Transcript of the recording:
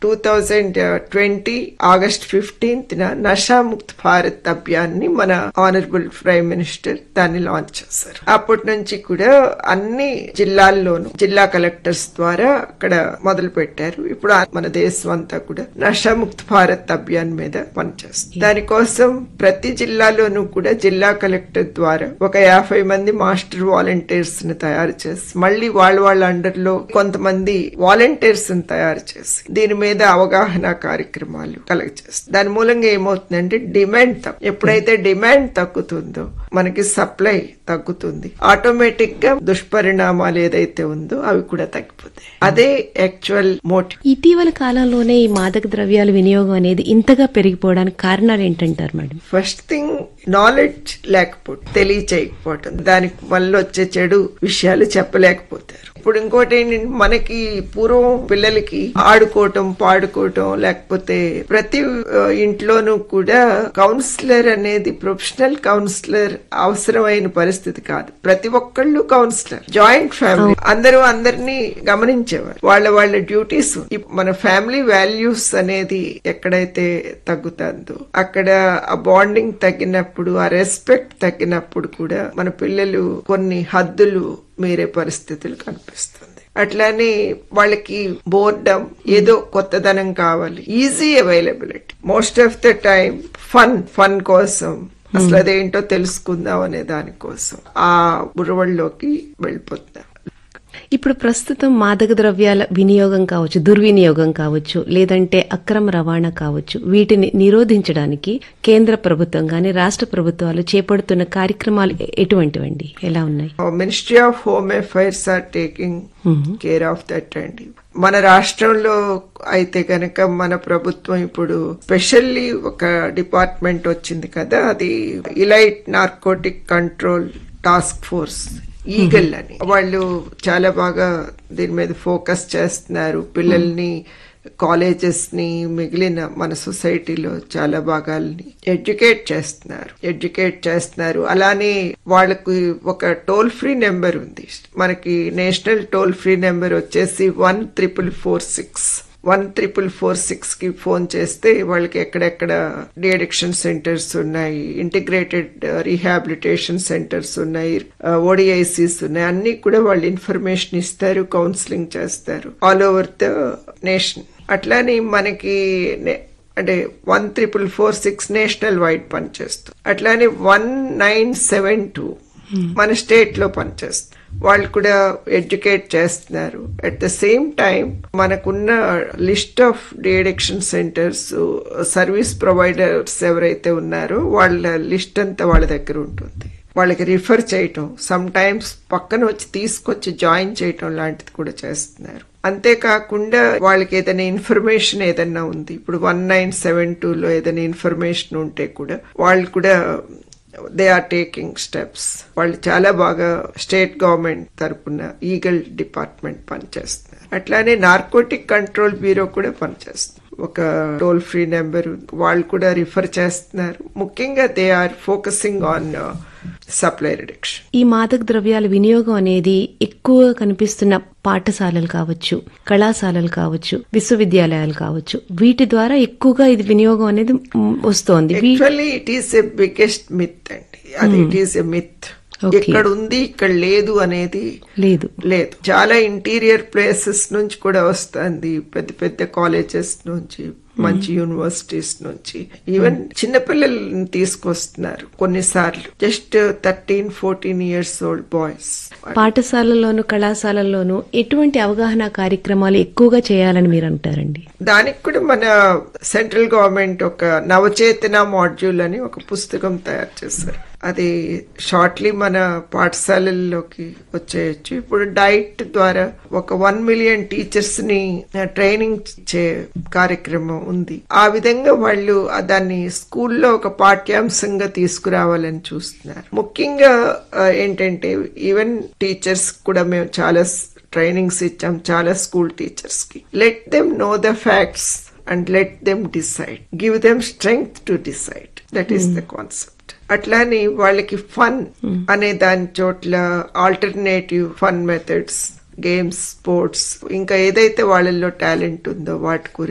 Two thousand twenty August fifteenth న నషాముక్త్ భారత్ అభియాన్ ని మన ఆనరబుల్ ప్రైమ్ మినిస్టర్ దాన్ని లాంచ్ చేశారు అప్పటి నుంచి కూడా అన్ని జిల్లాల్లోనూ జిల్లా కలెక్టర్స్ ద్వారా అక్కడ మొదలు పెట్టారు ఇప్పుడు ఆ- మన దేశం అంతా కూడా నషాముక్త్ భారత్ అభియాన్ మీద పనిచేస్తుంది దానికోసం ప్రతి జిల్లాలోనూ కూడా జిల్లా కలెక్టర్ ద్వారా ఒక యాభై మంది మాస్టర్ వాలంటీర్స్ ని తయారు చేసి మళ్ళీ వాళ్ళ వాళ్ళ అండర్ లో కొంతమంది వాలంటీర్స్ ని తయారు చేసి దీని మీద అవగాహన కార్యక్రమాలు కలెక్ట్ చేస్తారు దాని మూలంగా ఏమవుతుందంటే డిమాండ్ తగ్గు ఎప్పుడైతే డిమాండ్ తగ్గుతుందో మనకి సప్లై తగ్గుతుంది ఆటోమేటిక్ గా దుష్పరిణామాలు ఏదైతే ఉందో అవి కూడా తగ్గిపోతాయి అదే యాక్చువల్ మోటివ్ ఇటీవల కాలంలోనే ఈ మాదక ద్రవ్యాల వినియోగం అనేది ఇంతగా పెరిగిపోవడానికి కారణాలు ఏంటంటారు మేడం ఫస్ట్ థింగ్ నాలెడ్జ్ లేకపోవడం తెలియచేయకపోవటం దానికి వల్ల వచ్చే చెడు విషయాలు చెప్పలేకపోతారు ఇప్పుడు ఇంకోటి ఏంటంటే మనకి పూర్వం పిల్లలకి ఆడుకోవటం పాడుకోవటం లేకపోతే ప్రతి ఆ, ఇంట్లోనూ కూడా కౌన్సిలర్ అనేది ప్రొఫెషనల్ కౌన్సిలర్ అవసరమైన పరిస్థితి కాదు ప్రతి ఒక్కళ్ళు కౌన్సిలర్ జాయింట్ ఫ్యామిలీ అందరూ అందరినీ గమనించేవారు వాళ్ళ వాళ్ళ డ్యూటీస్ మన ఫ్యామిలీ వాల్యూస్ అనేది ఎక్కడైతే తగ్గుతుందో అక్కడ ఆ బాండింగ్ తగ్గినప్పుడు ఆ రెస్పెక్ట్ తగ్గినప్పుడు కూడా మన పిల్లలు కొన్ని హద్దులు మీరే పరిస్థితులు కనిపిస్తుంది అట్లానే వాళ్ళకి బోర్డమ్ ఏదో కొత్తదనం కావాలి easy availability most of the time fun fun కోసం అసలు అదేంటో తెలుసుకుందాం అనే దానికోసం ఆ బురవల్లోకి వెళ్ళిపోతాం ఇప్పుడు ప్రస్తుతం మాదక ద్రవ్యాల వినియోగం కావచ్చు దుర్వినియోగం కావచ్చు లేదంటే అక్రమ రవాణా కావచ్చు వీటిని నిరోధించడానికి కేంద్ర ప్రభుత్వం గాని రాష్ట్ర ప్రభుత్వాలు చేపడుతున్న కార్యక్రమాలు ఎ- ఎటువంటివండి ఎలా ఉన్నాయి ministry of home affairs are taking care of that అండి మన రాష్ట్రంలో అయితే గనక మన ప్రభుత్వం ఇప్పుడు స్పెషల్లీ ఒక డిపార్ట్మెంట్ వచ్చింది కదా అది elite narcotic control task force eagle అని వాళ్ళు చాలా బాగా దీని మీద ఫోకస్ చేస్తున్నారు పిల్లల్ని కాలేజెస్ ని మిగిలిన మన సొసైటీలో చాలా భాగాల్ని ఎడ్యుకేట్ చేస్తున్నారు ఎడ్యుకేట్ చేస్తున్నారు అలానే వాళ్ళకి ఒక టోల్ ఫ్రీ నెంబర్ ఉంది మనకి నేషనల్ టోల్ ఫ్రీ నెంబర్ వచ్చేసి one triple four six one triple four six కి ఫోన్ చేస్తే వాళ్ళకి ఎక్కడెక్కడ డిఅడిక్షన్ సెంటర్స్ ఉన్నాయి ఇంటిగ్రేటెడ్ రీహాబిలిటేషన్ సెంటర్స్ ఉన్నాయి ఓడిఐసీస్ ఉన్నాయి అన్ని కూడా వాళ్ళు ఇన్ఫర్మేషన్ ఇస్తారు కౌన్సిలింగ్ చేస్తారు ఆల్ ఓవర్ ద నేషన్ అట్లానే మనకి నే- అంటే one triple four six national wide పనిచేస్తుంది అట్లానే వన్ నైన్ సెవెన్ టూ మన స్టేట్ లో పనిచేస్తుంది వాళ్ళు కూడా ఎడ్యుకేట్ చేస్తున్నారు అట్ ద సేమ్ టైం మనకున్న list of deaddiction centres service providers ఎవరైతే ఉన్నారో వాళ్ళ లిస్ట్ అంతా వాళ్ళ దగ్గర ఉంటుంది వాళ్ళకి రిఫర్ చేయటం సమ్ టైమ్స్ పక్కన వచ్చి తీసుకొచ్చి జాయిన్ చేయటం లాంటిది కూడా చేస్తున్నారు అంతేకాకుండా వాళ్ళకి ఏదైనా ఇన్ఫర్మేషన్ ఏదైనా ఉంది ఇప్పుడు వన్ నైన్ సెవెన్ టూలో ఏదైనా ఇన్ఫర్మేషన్ ఉంటే కూడా వాళ్ళు కూడా దే ఆర్ టేకింగ్ స్టెప్స్ వాళ్ళు చాలా బాగా స్టేట్ గవర్నమెంట్ తరపున ఈగల్ డిపార్ట్మెంట్ పనిచేస్తున్నారు అట్లానే నార్కోటిక్ కంట్రోల్ బ్యూరో కూడా పనిచేస్తుంది ఒక టోల్ ఫ్రీ నెంబర్ వాళ్ళు కూడా రిఫర్ చేస్తున్నారు ముఖ్యంగా they are focusing on supply reduction ఈ మాదక ద్రవ్యాల వినియోగం అనేది ఎక్కువగా కనిపిస్తున్న పాఠశాలలు కావచ్చు కళాశాలలు కావచ్చు విశ్వవిద్యాలయాలు కావచ్చు వీటి ద్వారా ఎక్కువగా ఇది వినియోగం అనేది మ్, వస్తోంది we- actually it is a biggest myth అండి అది it is a myth Okay. ఇక్కడ ఉంది ఇక్కడ లేదు అనేది లేదు లేదు చాలా ఇంటీరియర్ ప్లేసెస్ నుంచి కూడా వస్తుంది పెద్ద పెద్ద కాలేజెస్ నుంచి మంచి యూనివర్సిటీస్ నుంచి ఈవెన్ చిన్నపిల్లల్ని తీసుకొస్తున్నారు కొన్నిసార్లు just thirteen fourteen years old boys పాఠశాలల్లోనూ కళాశాలల్లోనూ ఎటువంటి అవగాహన కార్యక్రమాలు ఎక్కువగా చేయాలని మీరు అంటారండి దానికి కూడా మన సెంట్రల్ గవర్నమెంట్ ఒక నవచేతన మాడ్యూల్ అని ఒక పుస్తకం తయారు చేశారు అది షార్ట్లీ మన పాఠశాలల్లోకి వచ్చేయచ్చు ఇప్పుడు డైట్ ద్వారా ఒక వన్ మిలియన్ టీచర్స్ ని ట్రైనింగ్ ఇచ్చే కార్యక్రమం ఉంది ఆ విధంగా వాళ్ళు దాన్ని స్కూల్లో ఒక పాఠ్యాంశంగా తీసుకురావాలని చూస్తున్నారు ముఖ్యంగా ఆ, ఏంటంటే ఈవెన్ టీచర్స్ కూడా మేము చాలా ట్రైనింగ్స్ ఇచ్చాం చాలా స్కూల్ టీచర్స్ కి let them know the facts and let them decide give them strength to decide that is the concept అట్లానే వాళ్ళకి ఫన్ అనే దాని చోట్ల alternative fun methods games sports ఇంకా ఏదైతే వాళ్ళల్లో టాలెంట్ ఉందో వాటి గురించి